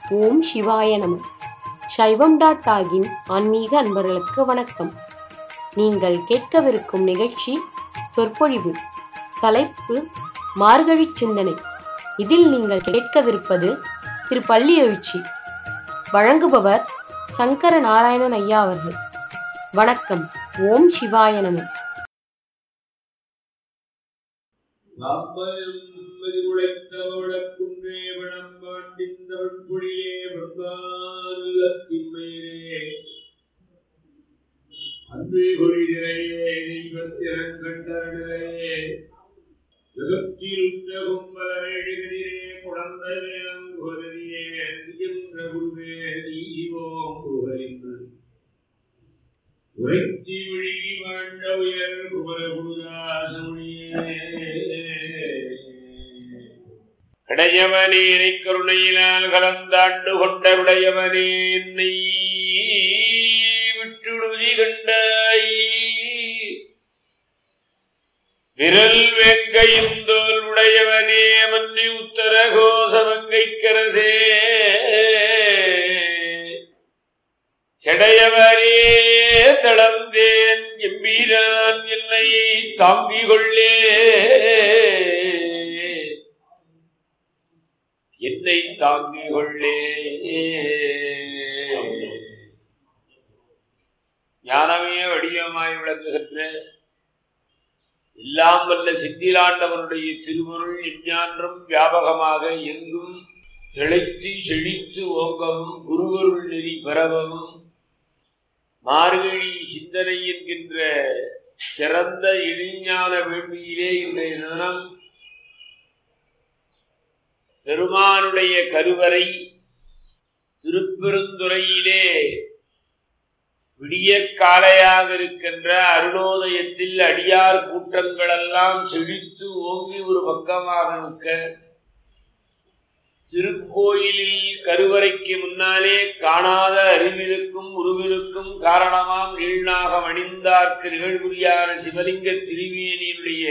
ஓம் சிவாய நம சைவம் டாட் ஆகின் ஆன்மீக அன்பர்களுக்கு வணக்கம் நீங்கள் கேட்கவிருக்கும் நிகழ்ச்சி சொற்பொழிவு தலைப்பு மார்கழி சிந்தனை இதில் நீங்கள் கேட்கவிருப்பது திரு பள்ளி எழுச்சி வழங்குபவர் சங்கர நாராயணன் ஐயா அவர்கள் வணக்கம் ஓம் சிவாய நம நாம்பரும் மதிவுழைத்தவழக்குன்றே வளம்பாண்டிந்தவள் புழியே வம்பாருலத்தின்மையிலே அன்பே கொழிதிரையே தெய்வத்திறங்கண்டே ஜகத்தில் கும்பலரே குழந்தையே அங்குவரதியே என்ற குருவே நீவோம் புகழிந்து உரைத்தி விழுகி வாழ்ந்த உயர் குமரகுருதாசமுனியே இடையவனே கருணையினால் கலந்தாண்டு கொண்ட உடையவனே என்னை விட்டுடுதி கண்டாய் விரல் வெங்கையும் தோல் உடையவனே மன்னி உத்தர கோசமங்கைக்கரசே கிடையவரே தளர்ந்தேன் எம்பீரான் என்னை தாங்கிக் கொள்ளே என்னை தாங்கிக் கொள்ளே ஞானமே வடிவமாய் விளங்குகின்ற எல்லாம் வல்ல சித்திலாண்டவனுடைய திருவருள் எஞ்ஞான்றும் வியாபகமாக எங்கும் திளைத்து செழித்து ஓங்கவும் குருவருள் நெறி பரவவும் மார்கழி சிந்தனை என்கின்ற சிறந்த இழிஞான வேள்வியிலே இன்றைய தினம் பெருமானுடைய கருவறை திருப்பெருந்துறையிலே விடிய காலையாக இருக்கின்ற அருணோதயத்தில் அடியார் கூட்டங்களெல்லாம் செழித்து ஓங்கி ஒரு பக்கமாக நிற்க திருக்கோயிலில் கருவறைக்கு முன்னாலே காணாத அறிவிலுக்கும் உருவிலுக்கும் காரணமாம் நீள்நாகம் அணிந்தார்க்கு நிகழ்வுரியான சிவலிங்க திருவேணியினுடைய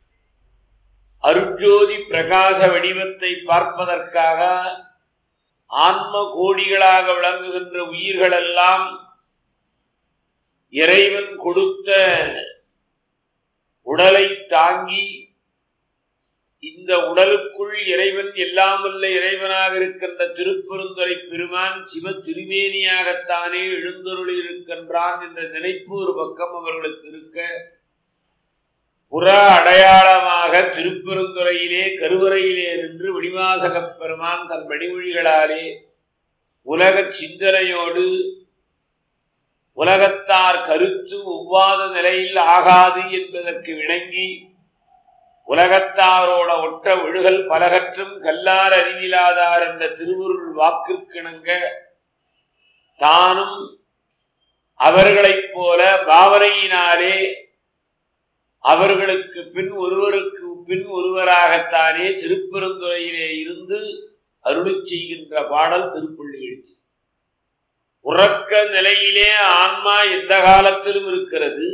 அருஜோதி பிரகாச வடிவத்தை பார்ப்பதற்காக ஆன்ம கோடிகளாக விளங்குகின்ற உயிர்களெல்லாம் இறைவன் கொடுத்த உடலை தாங்கி இந்த உடலுக்குள் இறைவன் எல்லாம் வல்ல இறைவனாக இருக்கின்ற திருப்பெருந்துறை பெருமான் சிவ திருமேனியாகத்தானே எழுந்தருளி இருக்கின்றான் என்ற நினைப்பு ஒரு பக்கம் அவர்களுக்கு இருக்க புற அடையாளமாக திருப்பெருந்துறையிலே கருவறையிலே நின்று விடிவாசகப் பெருமான் தன் மணிமொழிகளாலே உலக சிந்தனையோடு உலகத்தார் கருத்து ஒவ்வாத நிலையில் ஆகாது என்பதற்கு விளங்கி உலகத்தாரோட ஒட்ட விழுகல் பலகற்றும் கல்லார் அறிவிலாதார் என்ற திருவுருள் வாக்குக்கிணங்க தானும் அவர்களைப் போல பாவனையினாலே அவர்களுக்கு பின் ஒருவருக்கு பின் ஒருவராகத்தானே திருப்பெருந்துறையிலே இருந்து அருளி செய்கின்ற பாடல் திருப்பள்ளி எழுச்சி உறக்க நிலையிலே ஆன்மா எந்த காலத்திலும் இருக்கிறது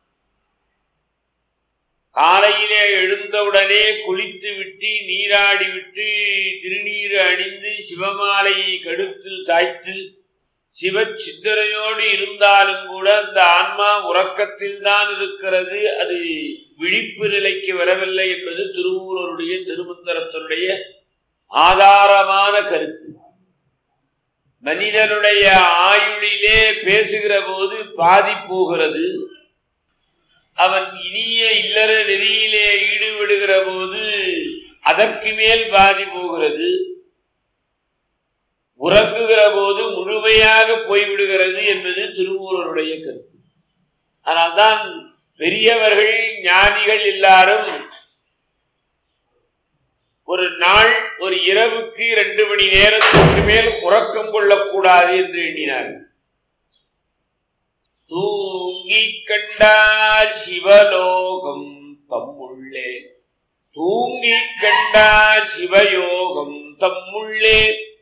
காலையிலே எழுந்தவுடனே குளித்து விட்டு நீராடி விட்டு திருநீர் அணிந்து சிவமாலையை கடுத்தில் சாய்த்து சிவ சிந்தனையோடு இருந்தாலும் கூட அந்த ஆன்மா உறக்கத்தில் தான் இருக்கிறது அது விழிப்பு நிலைக்கு வரவில்லை என்பது திருமூலருடைய திருமந்திரத்தினுடைய ஆதாரமான கருத்து மனிதனுடைய ஆயுளிலே பேசுகிற போது பாதி போகிறது அவன் இனிய இல்லற நெறியிலே ஈடுபடுகிற போது அதற்கு மேல் பாதி போகிறது உறங்குகிற போது முழுமையாக போய்விடுகிறது என்பது திருமூலருடைய கருத்து அதனால்தான் பெரியவர்கள் ஞானிகள் எல்லாரும் ஒரு நாள் ஒரு இரவுக்கு இரண்டு மணி நேரத்திற்கு மேல் உறக்கம் கொள்ளக்கூடாது என்று எண்ணினார்கள் தூங்கி கண்டார் சிவலோகம் தம்முள்ளே தூங்கி கண்டார் சிவயோகம் தம்முள்ளே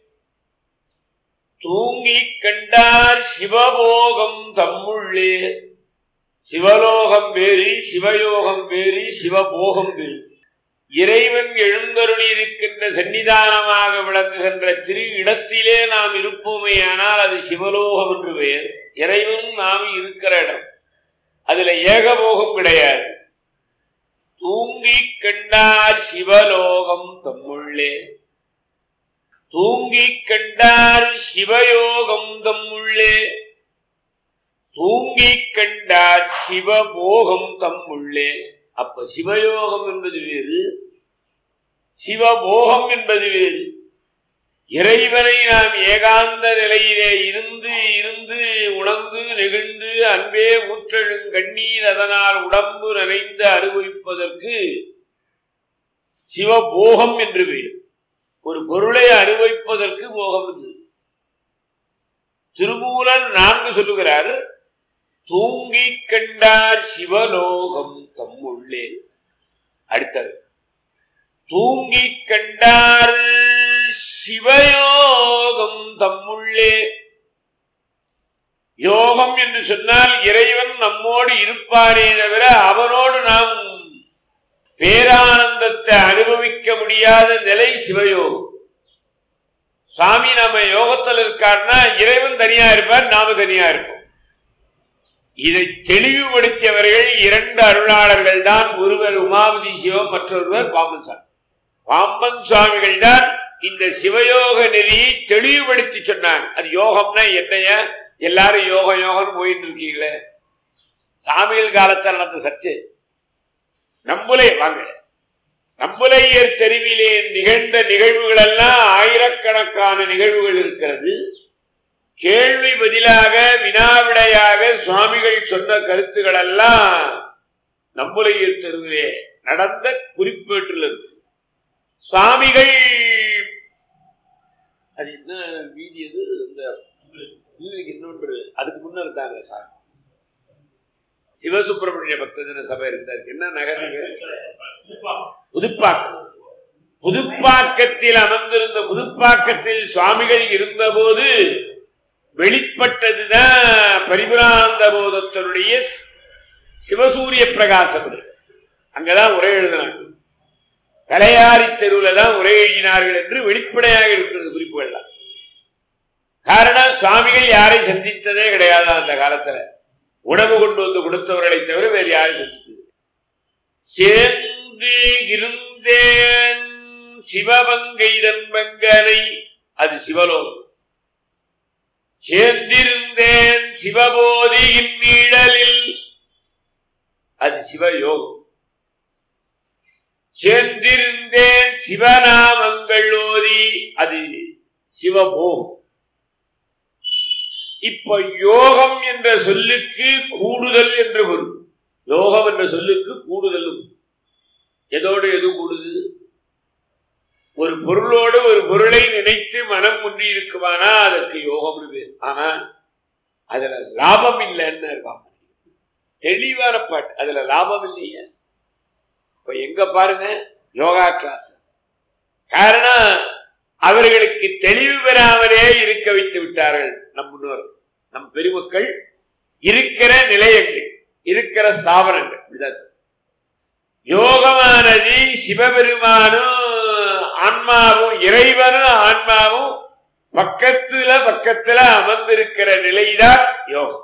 தூங்கி கண்டார் சிவபோகம் தம்முள்ளே சிவலோகம் வேறு சிவயோகம் வேறு சிவபோகம் வேறு இறைவன் எழுந்தருளி இருக்கின்ற சன்னிதானமாக விளங்குகின்ற திரு இடத்திலே நாம் இருப்போமே ஆனால் அது சிவலோகம் என்று பெயர் இறைவன் நாம் இருக்கிற இடம் அதுல ஏகபோகம் கிடையாது தூங்கி கண்டார் சிவலோகம் தம்முள்ளே தூங்கி கண்டார் சிவயோகம் தம்முள்ளே தூங்கி கண்டார் சிவபோகம் தம்முள்ளே அப்ப சிவயோகம் என்பது வேறு சிவபோகம் என்பது வேறு இறைவனை நாம் ஏகாந்த நிலையிலே இருந்து இருந்து உணர்ந்து நெகிழ்ந்து அன்பே ஊற்றெழும் கண்ணீர் அதனால் உடம்பு நனைந்து அனுபவிப்பதற்கு சிவபோகம் என்று பெயர் ஒரு பொருளை அனுபவிப்பதற்கு மோகம் இது திருமூலன் நான்கு சொல்லுகிறார் தூங்கி கண்டார் சிவலோகம் தம்முள்ளே அடுத்தது தூங்கி கண்டார் சிவயோகம் தம்முள்ளே யோகம் என்று சொன்னால் இறைவன் நம்மோடு இருப்பானே தவிர அவனோடு நாம் பேரானந்தத்தை அனுபவிக்க முடியாத நிலை சிவயோகம் சாமி நம்ம யோகத்தில் இருக்காருன்னா இறைவன் தனியா இருப்பார் நாம தனியா இருப்போம் இதை தெளிவுபடுத்தியவர்கள் இரண்டு அருளாளர்கள் தான் ஒருவர் உமாவதி சிவம் மற்றொருவர் பாம்பன் சாமி பாம்பன் சுவாமிகள் தான் இந்த சிவயோக நெறியை தெளிவுபடுத்தி சொன்னாங்க அது யோகம்னா என்னைய எல்லாரும் யோக யோகம் போயிட்டு இருக்கீங்களே சாமிகள் காலத்தில் நடந்த சர்ச்சை நம்புலே வாங்க நம்புலையர் தெருவிலே நிகழ்ந்த நிகழ்வுகள் எல்லாம் ஆயிரக்கணக்கான நிகழ்வுகள் இருக்கிறது கேள்வி பதிலாக வினாவிடையாக சுவாமிகள் சொன்ன கருத்துக்கள் எல்லாம் நம்புலையர் தெருவிலே நடந்த குறிப்பேட்டில் இருக்கு சுவாமிகள் அது என்ன வீதி அது இந்த இன்னைக்கு இன்னொன்று அதுக்கு முன்ன இருந்தாங்க சாமி சிவசுப்பிரமணிய பக்தஜன சபை இருந்தார் என்ன நகர் புதுப்பாக்கம் புதுப்பாக்கத்தில் அமர்ந்திருந்த புதுப்பாக்கத்தில் சுவாமிகள் இருந்தபோது வெளிப்பட்டதுதான் பரிபுரானந்த போதத்தருடைய சிவசூரிய பிரகாசம் அங்கதான் உரை எழுதினாங்க கலையாரி தெருவுல தான் உரை எழுதினார்கள் என்று வெளிப்படையாக இருக்கிறது குறிப்புகள்லாம் காரணம் சுவாமிகள் யாரை சந்தித்ததே கிடையாது அந்த காலத்துல உணவு கொண்டு வந்து கொடுத்தவர்களை தவிர வேறு யாரும் சந்தித்தது சேர்ந்து இருந்தேன் சிவபங்கை தன்பங்கனை அது சிவலோகம் சேர்ந்திருந்தேன் சிவபோதியின் நீழலில் அது சிவயோகம் சேர்ந்திருந்தேன் சிவநாமங்கள் ஓதி அது சிவபோகம் இப்ப யோகம் என்ற சொல்லுக்கு கூடுதல் என்று பொருள் யோகம் என்ற சொல்லுக்கு கூடுதலும் எதோடு எது கூடுது ஒரு பொருளோடு ஒரு பொருளை நினைத்து மனம் ஒன்றி இருக்குமானா அதற்கு யோகம் பேர் ஆனா அதுல லாபம் இல்லைன்னு இருக்காம தெளிவான பாட்டு அதுல லாபம் இல்லையே இப்ப எங்க பாருங்க யோகா கிளாஸ் காரணம் அவர்களுக்கு தெளிவு பெறாமலே இருக்க வைத்து விட்டார்கள் நம் முன்னோர் நம் பெருமக்கள் இருக்கிற நிலையங்கள் இருக்கிற ஸ்தாபனங்கள் இதுதான். யோகமானது சிவபெருமானும் ஆன்மாவும் இறைவனும் ஆன்மாவும் பக்கத்துல பக்கத்துல அமர்ந்திருக்கிற நிலைதான் யோகம்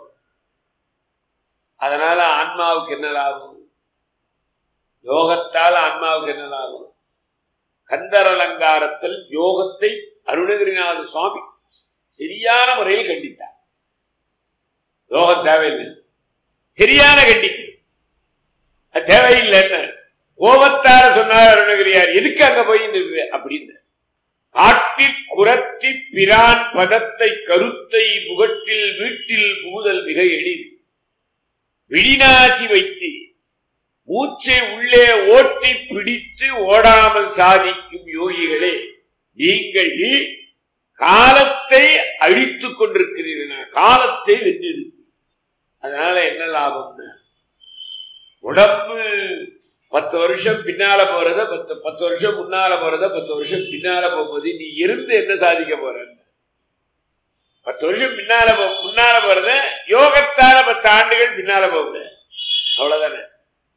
அதனால ஆன்மாவுக்கு என்ன லாபம் யோகத்தால் ஆன்மாவுக்கு என்ன லாபம் கந்தர் அலங்காரத்தில் யோகத்தை அருணகிரிநாத சுவாமி சரியான முறையில் கண்டித்தார் யோகம் தேவையில்லை சரியான கண்டிப்பு அது தேவையில்லைன்னு கோபத்தார சொன்னார் அருணகிரியார் எதுக்கு அங்க போய் நிறுவு அப்படின்னு காட்டில் குரத்தி பிரான் பதத்தை கருத்தை புகட்டில் வீட்டில் புகுதல் மிக எளிது விழிநாசி வைத்து மூச்சை உள்ளே ஓட்டி பிடித்து ஓடாமல் சாதிக்கும் யோகிகளே நீங்கள் காலத்தை அழித்துக் கொண்டிருக்கிறீர்கள் காலத்தை வென்றிரு அதனால என்ன லாபம்னு உடம்பு பத்து வருஷம் பின்னால போறத பத்து பத்து வருஷம் முன்னால போறத பத்து வருஷம் பின்னால போகும்போது நீ இருந்து என்ன சாதிக்க போற பத்து வருஷம் பின்னால போ முன்னால போறத யோகத்தால பத்து ஆண்டுகள் பின்னால போகுது அவ்வளவுதானே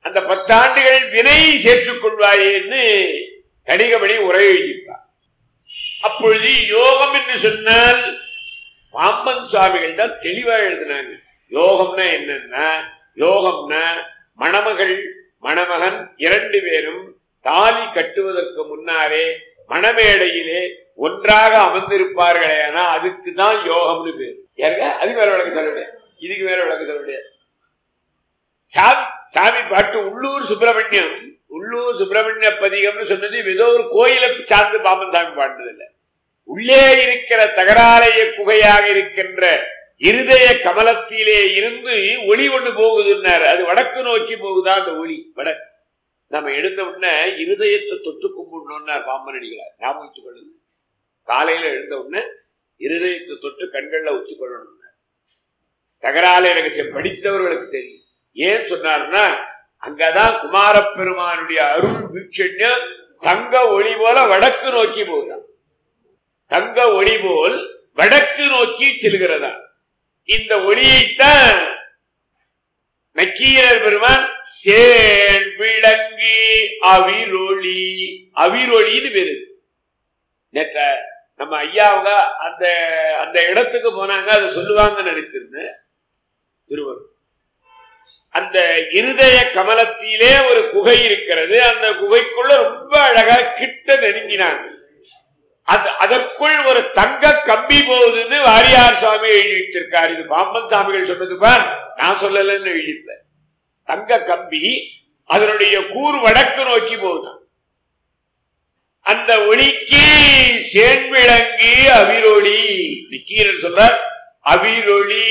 அந்த பத்தாண்டுகள் வினை சேர்த்துக் கொள்வாயேன்னு கடிகமணி உரை எழுதியிருப்பார் அப்பொழுது யோகம் என்று சொன்னால் பாம்பன் சுவாமிகள் தான் தெளிவா எழுதினாங்க யோகம்னா என்னன்னா யோகம்னா மணமகள் மணமகன் இரண்டு பேரும் தாலி கட்டுவதற்கு முன்னாலே மணமேடையிலே ஒன்றாக அமர்ந்திருப்பார்களே ஆனா அதுக்கு தான் யோகம்னு பேர் ஏங்க அது வேற விளக்கு சொல்ல முடியாது இதுக்கு வேற விளக்கு சொல்ல முடியாது சாமி சாமி பாட்டு உள்ளூர் சுப்பிரமணியம் உள்ளூர் சுப்பிரமணிய பதிகம்னு சொன்னது ஏதோ ஒரு கோயிலை சார்ந்து பாம்பன் சாமி பாடினது இல்லை உள்ளே இருக்கிற தகராலய குகையாக இருக்கின்ற இருதய கமலத்திலே இருந்து ஒளி ஒண்ணு போகுதுன்னாரு அது வடக்கு நோக்கி போகுதா அந்த ஒளி வடக்கு நம்ம எழுந்த உடனே இருதயத்தை தொட்டு கும்பிடணும்னார் பாம்பன் அடிகளார் ஞாபகம் வச்சுக் கொள்ளுங்க காலையில எழுந்த உடனே இருதயத்தை தொட்டு கண்கள்ல வச்சுக் கொள்ளணும் தகராலய ரகசியம் படித்தவர்களுக்கு தெரியும் ஏன் சொன்னார்னா அங்கதான் குமாரப்பெருமானுடைய அருள் வீட்சண்யம் தங்க ஒளி போல வடக்கு நோக்கி போகுதான் தங்க ஒளி போல் வடக்கு நோக்கி செல்கிறதா இந்த ஒளியைத்தான் நக்கீரர் பெருமான் சேன் விளங்கி அவிரொளி அவிரொளின்னு பேரு நேற்ற நம்ம ஐயாவுங்க அந்த அந்த இடத்துக்கு போனாங்க அதை சொல்லுவாங்கன்னு நினைச்சிருந்தேன் திருவள்ளுவர் அந்த இருதய கமலத்திலே ஒரு குகை இருக்கிறது அந்த குகைக்குள்ள ரொம்ப அழகா கிட்ட நெருங்கினாங்க அது அதற்குள் ஒரு தங்க கம்பி போகுதுன்னு வாரியார் சுவாமி எழுதி வச்சிருக்காரு இது பாம்பன் சாமிகள் சொன்னது பார் நான் சொல்லலன்னு எழுதியிருந்தேன் தங்க கம்பி அதனுடைய கூர் வடக்கு நோக்கி போகுதான் அந்த ஒளிக்கு சேன்விளங்கி அவிரொளி நிக்கீரன் சொல்றார் அவிரொளி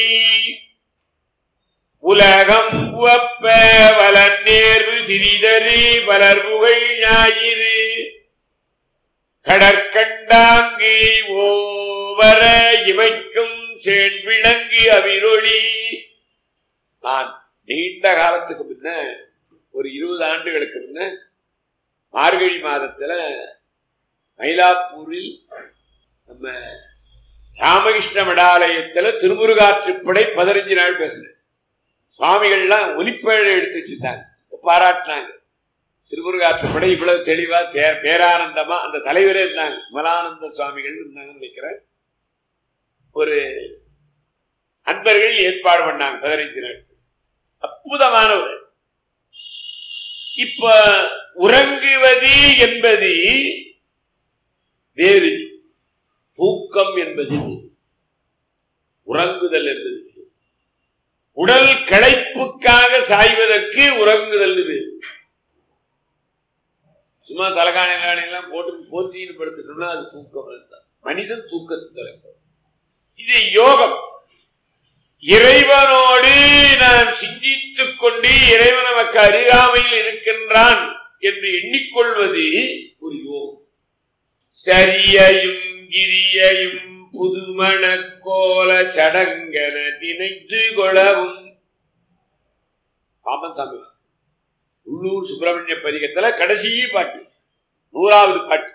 உலகம் உவப்ப வலன் நேர்வு திரிதறி பலர் புகழ் ஞாயிறு கடற்கண்டாங்கி ஓவர இமைக்கும் சேன்விளங்கி அவிரொளி நான் நீண்ட காலத்துக்கு முன்ன ஒரு இருபது ஆண்டுகளுக்கு முன்ன மார்கழி மாதத்துல மயிலாப்பூரில் நம்ம ராமகிருஷ்ண மடாலயத்துல திருமுருகாற்றுப்படை பதினஞ்சு நாள் பேசினேன் சுவாமிகள்லாம் ஒலிப்பேழை எடுத்து வச்சுட்டாங்க பாராட்டினாங்க திருமுருகாற்றுப்படை இவ்வளவு தெளிவா பே- பேரானந்தமா அந்த தலைவரே இருந்தாங்க மலானந்த சுவாமிகள் இருந்தாங்கன்னு நினைக்கிறேன் ஒரு அன்பர்கள் ஏற்பாடு பண்ணாங்க பதினைஞ்சு நாள் அற்புதமான ஒரு இப்ப உறங்குவது என்பது வேறு தூக்கம் என்பது வேறு. உறங்குதல் என்பது வேறு. உடல் களைப்புக்காக சாய்வதற்கு உறங்குதல் வேறு சும்மா தலகாணி எல்லாம் போட்டு போத்தின்னு படுத்துட்டோம்னா அது தூக்கம் தான் மனிதன் தூக்கத்துக்கு தலைப்படும் இது யோகம் இறைவனோடு நான் சிந்தித்துக் கொண்டு இறைவன் நமக்கு அருகாமையில் இருக்கின்றான் என்று எண்ணிக்கொள்வது ஒரு யோகம் சரியையும் கிரியையும் புதுமண கோல சடங்கன நினைத்து கொளவும் பாமசாமி உள்ளூர் சுப்பிரமணிய பதிகத்துல கடைசி பாட்டு நூறாவது பாட்டு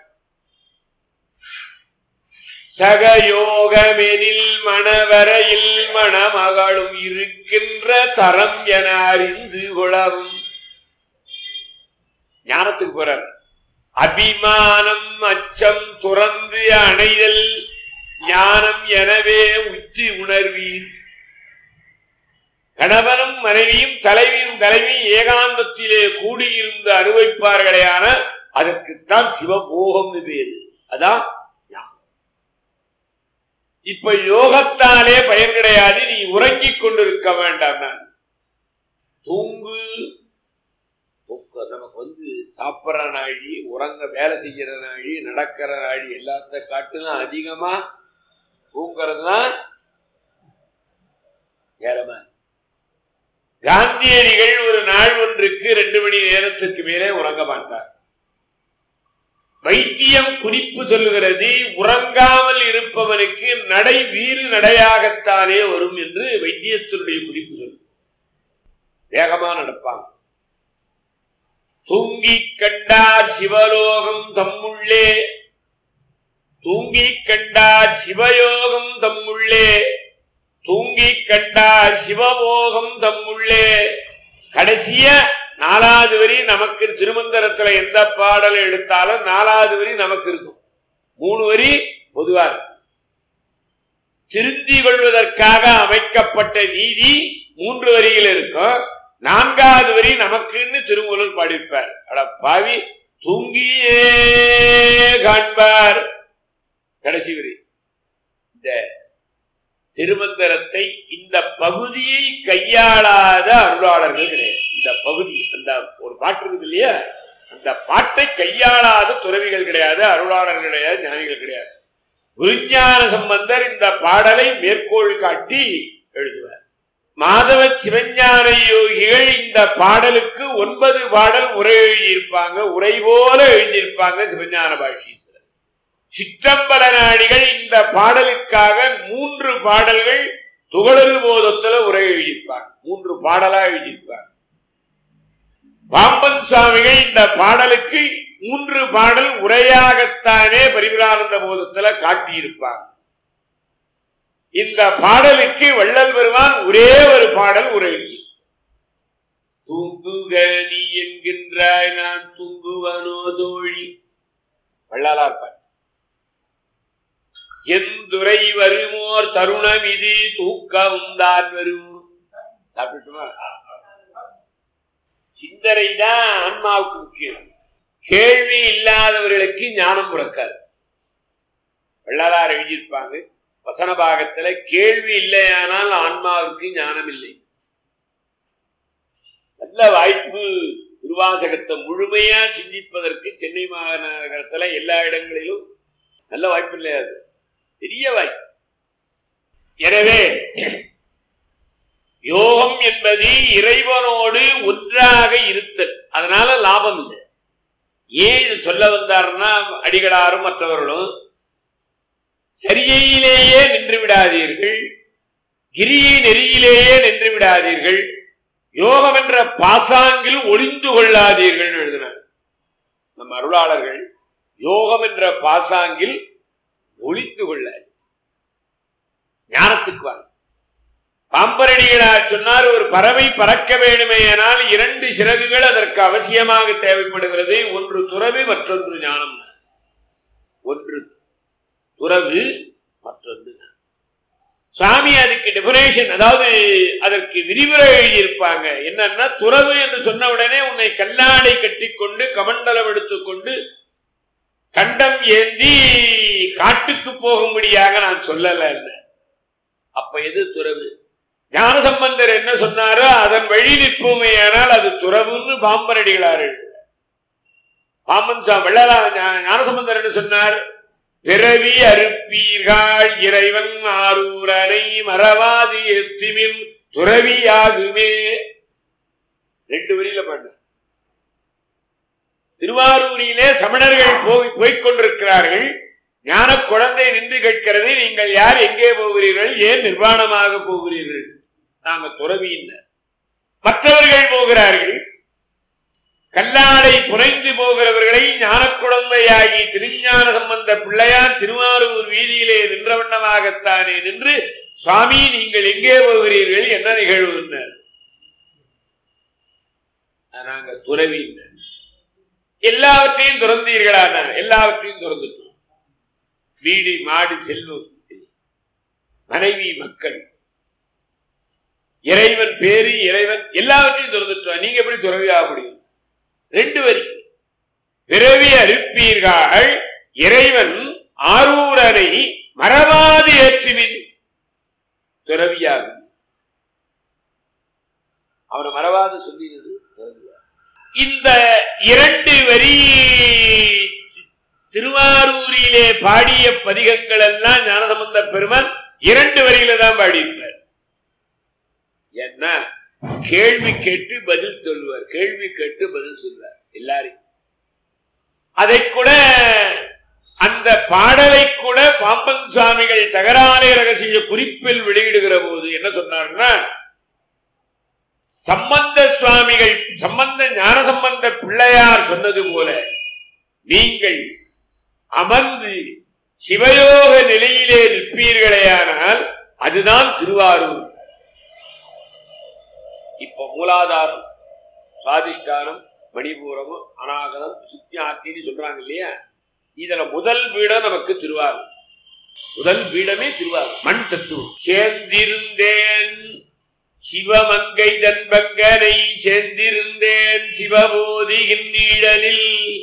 சகயோகமெனில் மணவரையில் மணமகளும் இருக்கின்ற தரம் என அறிந்து கொளவும் ஞானத்துக்கு போறார் அபிமானம் அச்சம் துறந்து அணைதல் ஞானம் எனவே உச்சி உணர்வீர் கணவனும் மனைவியும் தலைவியும் தலைவியும் ஏகாந்தத்திலே கூடியிருந்து அனுபவிப்பார்களேயான அதற்குத்தான் சிவபோகம் பேரு அதான் ஞானம். இப்ப யோகத்தாலே பயன் கிடையாது நீ உறங்கிக் கொண்டிருக்க வேண்டாம் நான் தூங்கு தூக்க நமக்கு வந்து சாப்பிட்ற நாழி உறங்க வேலை செய்கிற நாழி நடக்கிற நாழி எல்லாத்த காட்டிலும் அதிகமா தூங்குறது தான் ஏழமா காந்தியடிகள் ஒரு நாள் ஒன்றுக்கு ரெண்டு மணி நேரத்துக்கு மேலே உறங்க மாட்டார் வைத்தியம் குறிப்பு சொல்லுகிறது உறங்காமல் இருப்பவனுக்கு நடை வீறு நடையாகத்தானே வரும் என்று வைத்தியத்தினுடைய குறிப்பு சொல்லு வேகமா நடப்பாங்க தூங்கி கண்டார் சிவலோகம் தம்முள்ளே தூங்கி கண்டார் சிவயோகம் தம்முள்ளே தூங்கி கண்டார் சிவபோகம் தம்முள்ளே கடைசியா நாலாவது வரி நமக்கு திருமந்திரத்துல எந்த பாடலை எடுத்தாலும் நாலாவது வரி நமக்கு இருக்கும் மூணு வரி பொதுவா இருக்கும் திருந்தி கொள்வதற்காக அமைக்கப்பட்ட நீதி மூன்று வரியில் இருக்கும் நான்காவது வரி நமக்குன்னு திருமூலர் பாடிப்பார் அட பாவி தூங்கியே காண்பார் கடைசி வரி இந்த திருமந்திரத்தை இந்த பகுதியை கையாளாத அருளாளர்கள் கிடையாது இந்த பகுதி அந்த ஒரு பாட்டு இருக்குது இல்லையா அந்த பாட்டை கையாளாத துறவிகள் கிடையாது அருளாளர்கள் கிடையாது ஞானிகள் கிடையாது குருஞான சம்பந்தர் இந்த பாடலை மேற்கோள் காட்டி எழுதுவார் மாதவ சிவஞான யோகிகள் இந்த பாடலுக்கு ஒன்பது பாடல் உரை எழுதியிருப்பாங்க உரை போல எழுதியிருப்பாங்க சிவஞான பாஷி சிற்றம்பல நாடிகள் இந்த பாடலுக்காக மூன்று பாடல்கள் துகளல் போதத்துல உரை எழுதியிருப்பாங்க மூன்று பாடலா எழுதியிருப்பாங்க பாம்பன் சுவாமிகள் இந்த பாடலுக்கு மூன்று பாடல் உரையாகத்தானே பரிவிரானந்த போதத்துல காட்டியிருப்பாங்க இந்த பாடலுக்கு வள்ளல் பெருமான் ஒரே ஒரு பாடல் உரை தூங்குக நீ என்கின்றாய் நான் தூங்குவனோ தோழி வள்ளலார் பாட்டு எந்துரை வருமோர் தருணம் இது தூக்கவும் தான் வரும் சாப்பிட்டுமா சிந்தனை தான் ஆன்மாவுக்கு முக்கியம் கேள்வி இல்லாதவர்களுக்கு ஞானம் பிறக்காது வள்ளலார் எழுதியிருப்பாங்க வசன பாகத்துல கேள்வி இல்லையானால் ஆன்மாவுக்கு ஞானம் இல்லை நல்ல வாய்ப்பு திருவாசகத்தை முழுமையா சிந்திப்பதற்கு சென்னை மாநகரத்துல எல்லா இடங்களிலும் நல்ல வாய்ப்பு இல்லையா அது பெரிய வாய்ப்பு எனவே யோகம் என்பது இறைவனோடு ஒன்றாக இருத்தல் அதனால லாபம் இல்லை ஏன் இது சொல்ல வந்தாருன்னா அடிகளாரும் மற்றவர்களும் சரியிலேயே நின்று விடாதீர்கள் கிரியை நெறியிலேயே நின்று விடாதீர்கள் யோகம் என்ற பாசாங்கில் ஒளிந்து கொள்ளாதீர்கள் எழுதினார் நம் அருளாளர்கள் யோகம் என்ற பாசாங்கில் ஒளிந்து கொள்ள ஞானத்துக்கு வாங்க பாம்பரடிகளார் சொன்னார் ஒரு பறவை பறக்க வேண்டுமேயானால் இரண்டு சிறகுகள் அதற்கு அவசியமாக தேவைப்படுகிறது ஒன்று துறவு மற்றொன்று ஞானம் ஒன்று துறவு மற்றொன்று சாமி அதுக்கு டெபரேஷன் அதாவது அதற்கு விரிவுரை எழுதியிருப்பாங்க என்னன்னா துறவு என்று சொன்ன உடனே உன்னை கல்லாடை கட்டிக்கொண்டு கமண்டலம் எடுத்துக்கொண்டு கண்டம் ஏந்தி காட்டுக்கு போகும்படியாக நான் சொல்லல அப்ப எது துறவு ஞானசம்பந்தர் என்ன சொன்னாரோ அதன் வழி நிற்போமே ஆனால் அது துறவுன்னு பாம்பரடிகளார் பாம்பன் சா வெள்ளலா ஞானசம்பந்தர் என்ன சொன்னார் பிறவி அறுப்பீர்கள் இறைவன் ஆரூரனை மறவாதி எத்திமின் துறவியாகுமே ரெண்டு வரியில பண்ண திருவாரூரிலே சமணர்கள் போய் போய்கொண்டிருக்கிறார்கள் ஞான குழந்தை நின்று கேட்கிறது நீங்கள் யார் எங்கே போகிறீர்கள் ஏன் நிர்வாணமாக போகிறீர்கள் நாங்க துறவியினர் மற்றவர்கள் போகிறார்கள் கல்லாடை புனைந்து போகிறவர்களை ஞான குழந்தையாகி திருஞான சம்பந்த பிள்ளையார் திருவாரூர் வீதியிலே நின்ற வண்ணமாகத்தானே நின்று சுவாமி நீங்கள் எங்கே போகிறீர்கள் என்ன நிகழ்வு நாங்க துறவியினர் எல்லாவற்றையும் துறந்தீர்களா எல்லாவற்றையும் துறந்துட்டோம் வீடு மாடு செல்வம் மனைவி மக்கள் இறைவன் பேரு இறைவன் எல்லாவற்றையும் துறந்துட்டோம் நீங்க எப்படி துறவியாக முடியும் ரெண்டு வரி பிறவி அறுப்பீர்கள் இறைவன் ஆரூரனை மறவாது ஏற்றுவின் துறவியாகும் அவனை மறவாது சொல்லினது இந்த இரண்டு வரி திருவாரூரிலே பாடிய பதிகங்கள் எல்லாம் ஞானசம்பந்த பெருமான் இரண்டு வரியில தான் பாடியிருப்பார் என்ன கேள்வி கேட்டு பதில் சொல்லுவார் கேள்வி கேட்டு பதில் சொல்லுவார் எல்லாரையும் அதை கூட அந்த பாடலை கூட பாம்பன் சுவாமிகள் தகராலை ரகசிய குறிப்பில் வெளியிடுகிற போது என்ன சொன்னார்னா சம்பந்த சுவாமிகள் சம்பந்த ஞான சம்பந்த பிள்ளையார் சொன்னது போல நீங்கள் அமர்ந்து சிவயோக நிலையிலே நிற்பீர்களேயானால் அதுதான் திருவாரூர் இப்ப மூலாதாரம் சுவாதிஷ்டானம் மணிபூரமும் அநாகதம் சுத்தியாத்தின்னு சொல்றாங்க இல்லையா இதுல முதல் வீடம் நமக்கு திருவாரூர் முதல் வீடமே திருவாரூர் மண் தத்துவம் சேர்ந்திருந்தேன் சிவமங்கை தன்பங்கனை சேர்ந்திருந்தேன் சிவபோதியின் நீழலில்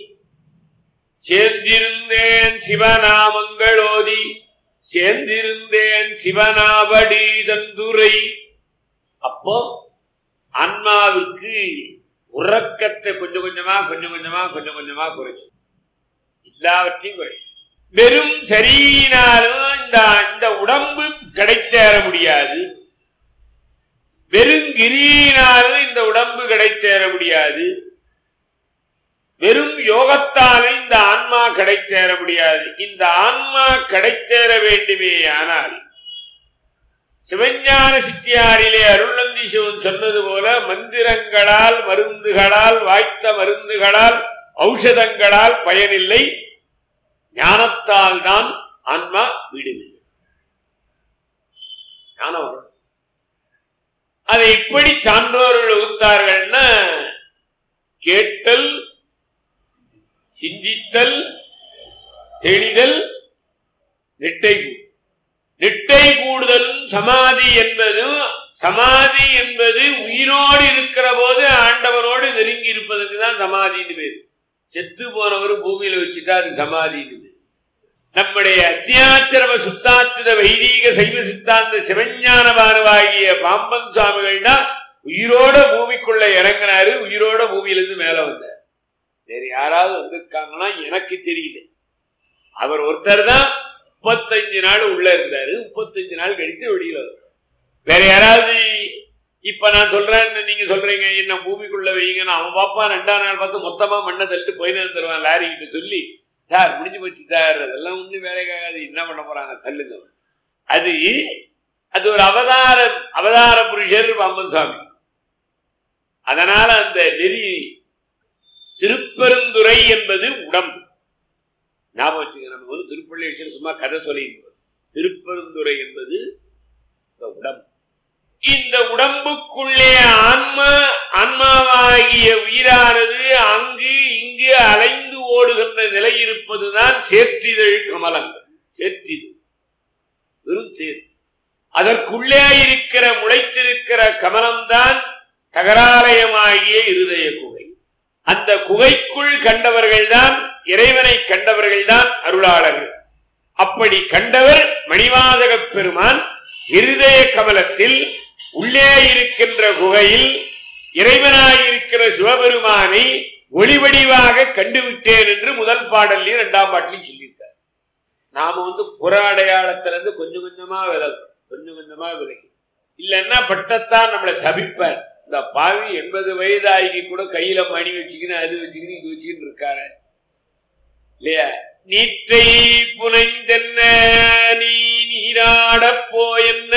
சேர்ந்திருந்தேன் சிவநாமங்களோதி சேர்ந்திருந்தேன் சிவனாபடி தந்துரை அப்போ ஆன்மாவிற்கு உறக்கத்தை கொஞ்சம் கொஞ்சமா கொஞ்சம் கொஞ்சமா கொஞ்சம் கொஞ்சமா குறைச்சு எல்லாவற்றையும் குறை வெறும் சரியினாலும் இந்த இந்த உடம்பு கிடைத்தேற முடியாது வெறும் கிரியினாலும் இந்த உடம்பு கிடைத்தேற முடியாது வெறும் யோகத்தாலும் இந்த ஆன்மா கிடைத்தேற முடியாது இந்த ஆன்மா கிடைத்தேற வேண்டுமே ஆனால் சிவஞான சித்தியாரிலே அருள்நந்தி சிவன் சொன்னது போல மந்திரங்களால் மருந்துகளால் வாய்த்த மருந்துகளால் ஔஷதங்களால் பயனில்லை ஞானத்தால் தான் ஆன்மா விடுவில்லை ஞானம் வரும் அதை இப்படி சான்றோர்கள் வகுத்தார்கள்னா கேட்டல் சிந்தித்தல் தெளிதல் நெட்டை கூ- நெட்டை கூடுதலும் சமாதி என்பதும் சமாதி என்பது உயிரோடு இருக்கிற போது ஆண்டவனோடு நெருங்கி இருப்பதற்கு தான் சமாதின்னு பேரு செத்து போனவர் பூமியில வச்சுட்டா அது சமாதின்னு பேரு. நம்முடைய அத்தியாச்சரம சுத்தாத்திர வைதீக சைவ சித்தாந்த சிவஞானபானுவாகிய பாம்பன் சுவாமிகள் தான் உயிரோட பூமிக்குள்ள இறங்கினாரு உயிரோட பூமியில இருந்து மேல வந்தார் வேற யாராவது வந்திருக்காங்கன்னா எனக்கு தெரியல அவர் ஒருத்தர் தான் முப்பத்தஞ்சு நாள் உள்ள இருந்தாரு முப்பத்தஞ்சு நாள் கழித்து வெளியில வந்தார் வேற யாராவது இப்ப நான் சொல்றேன் நீங்க சொல்றீங்க என்ன பூமிக்குள்ள வைங்கன்னு அவன் பாப்பான் ரெண்டாம் நாள் பார்த்து மொத்தமா மண்ணை தள்ளிட்டு போய் தருவான் லாரி கிட்ட சொல்லி சார் முடிஞ்சு போச்சு சார் அதெல்லாம் ஒண்ணும் வேலைக்காகாது என்ன பண்ண போறாங்க தள்ளுங்க அது அது ஒரு அவதார அவதார புருஷர் பாம்பன் சுவாமி அதனால அந்த நெறி திருப்பெருந்துறை என்பது உடம்பு ஞாபகம் வச்சுக்க நம்ம வந்து திருப்பள்ளி வச்சு சும்மா கதை சொல்லிட்டு திருப்பெருந்துறை என்பது இந்த உடம்பு இந்த உடம்புக்குள்ளே ஆன்மா ஆன்மாவாகிய உயிரானது அங்கு இங்கு அலைந்து ஓடுகின்ற நிலை இருப்பதுதான் சேர்த்திதழ் கமலங்கள் சேர்த்திது வெறும் சேர்த்து அதற்குள்ளே இருக்கிற முளைத்திருக்கிற கமலம்தான் தகராலயமாகிய இருதய குகை அந்த குகைக்குள் கண்டவர்கள்தான் இறைவனை கண்டவர்கள்தான் அருளாளர்கள் அப்படி கண்டவர் மணிவாதகப் பெருமான் இருதய கமலத்தில் உள்ளே இருக்கின்ற குகையில் இறைவனாயிருக்கிற சிவபெருமானை ஒளிவடிவாக கண்டுவிட்டேன் என்று முதல் பாடல்லையும் இரண்டாம் பாட்டிலையும் சொல்லியிருக்கார் நாம வந்து புற அடையாளத்திலிருந்து கொஞ்சம் கொஞ்சமா விலகும் கொஞ்சம் கொஞ்சமா விலகி இல்லைன்னா பட்டத்தான் நம்மளை சபிப்பார் இந்த பாவி எண்பது வயதாகி கூட கையில மணி வச்சுக்கின்னு அது வச்சுக்கின்னு இது வச்சுக்கின்னு இருக்காரு இல்லையா நீற்றை புனைந்தென்ன நீ நீராடப் போயென்ன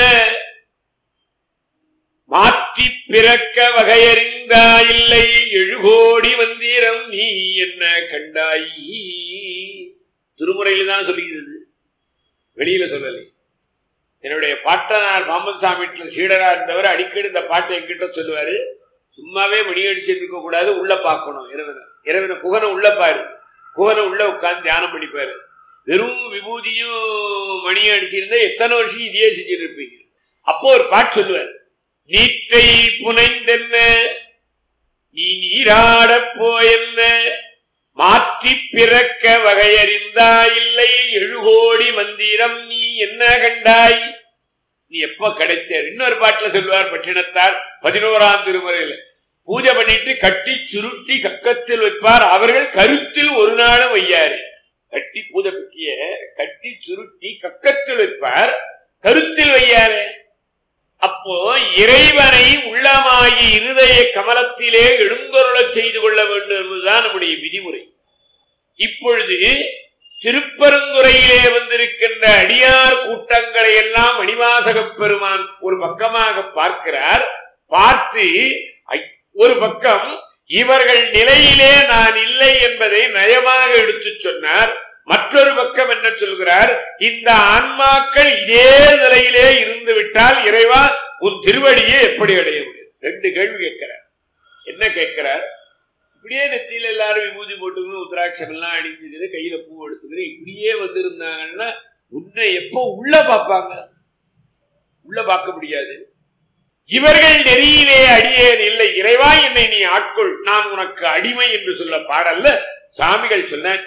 மாற்றி பிறக்க வகையறிந்தாயில்லை எழுகோடி வந்தீரம் நீ என்ன கண்டாய் திருமுறையில தான் சொல்லுகிறது வெளியில சொல்லலை என்னுடைய பாட்டனார் பாம்பன்சாமி வீட்டுல சீடரா இருந்தவர் அடிக்கடி இந்த பாட்டை என்கிட்ட சொல்லுவாரு சும்மாவே மணி அடிச்சுட்டு இருக்க கூடாது உள்ள பார்க்கணும் இறைவனை இறைவனை புகனை உள்ள பாரு புகனை உள்ள உட்கார்ந்து தியானம் பண்ணிப்பாரு வெறும் விபூதியும் மணியும் அடிச்சிருந்தா எத்தனை வருஷம் இதையே செஞ்சுட்டு இருப்பீங்க அப்போ ஒரு பாட்டு சொல்லுவார் நீற்றை புனைந்தென்ன நீ நீராடப் போயென்ன மாற்றி பிறக்க வகையறிந்தாயில்லை எழுகோடி மந்திரம் நீ என்ன கண்டாய் நீ எப்ப கிடைத்தார் இன்னொரு பாட்டுல சொல்லுவார் பட்டினத்தார் பதினோராம் திருமுறையில பூஜை பண்ணிட்டு கட்டி சுருட்டி கக்கத்தில் வைப்பார் அவர்கள் கருத்தில் ஒரு நாளும் வையாரு கட்டி பூஜை பெட்டிய கட்டி சுருட்டி கக்கத்தில் வைப்பார் கருத்தில் வையாரு அப்போ இறைவனை உள்ளமாகி இருதய கமலத்திலே எழுந்தருளச் செய்து கொள்ள வேண்டும் என்பதுதான் நம்முடைய விதிமுறை இப்பொழுது திருப்பரந்துறையிலே வந்திருக்கின்ற அடியார் கூட்டங்களை எல்லாம் மணிவாசகப் பெருமான் ஒரு பக்கமாக பார்க்கிறார் பார்த்து ஐ- ஒரு பக்கம் இவர்கள் நிலையிலே நான் இல்லை என்பதை நயமாக எடுத்துச் சொன்னார் மற்றொரு பக்கம் என்ன சொல்கிறார் இந்த ஆன்மாக்கள் இதே நிலையிலே இருந்து விட்டால் இறைவா உன் திருவடியை எப்படி அடைய முடியும் ரெண்டு கேள்வி கேட்கிறார் என்ன கேட்கிறார் இப்படியே நெத்தியில எல்லாரும் விபூதி போட்டுக்கணும் உத்ராட்சம் எல்லாம் அணிஞ்சுக்கிது கையில பூ எடுத்துக்கிது இப்படியே வந்திருந்தாங்கன்னா உன்னை எப்போ உள்ள பார்ப்பாங்க உள்ள பார்க்க முடியாது இவர்கள் நெறியிலே அடியேன் இல்லை இறைவா என்னை நீ ஆட்கொள் நான் உனக்கு அடிமை என்று சொல்ல பாடல்ல சாமிகள் சொன்ன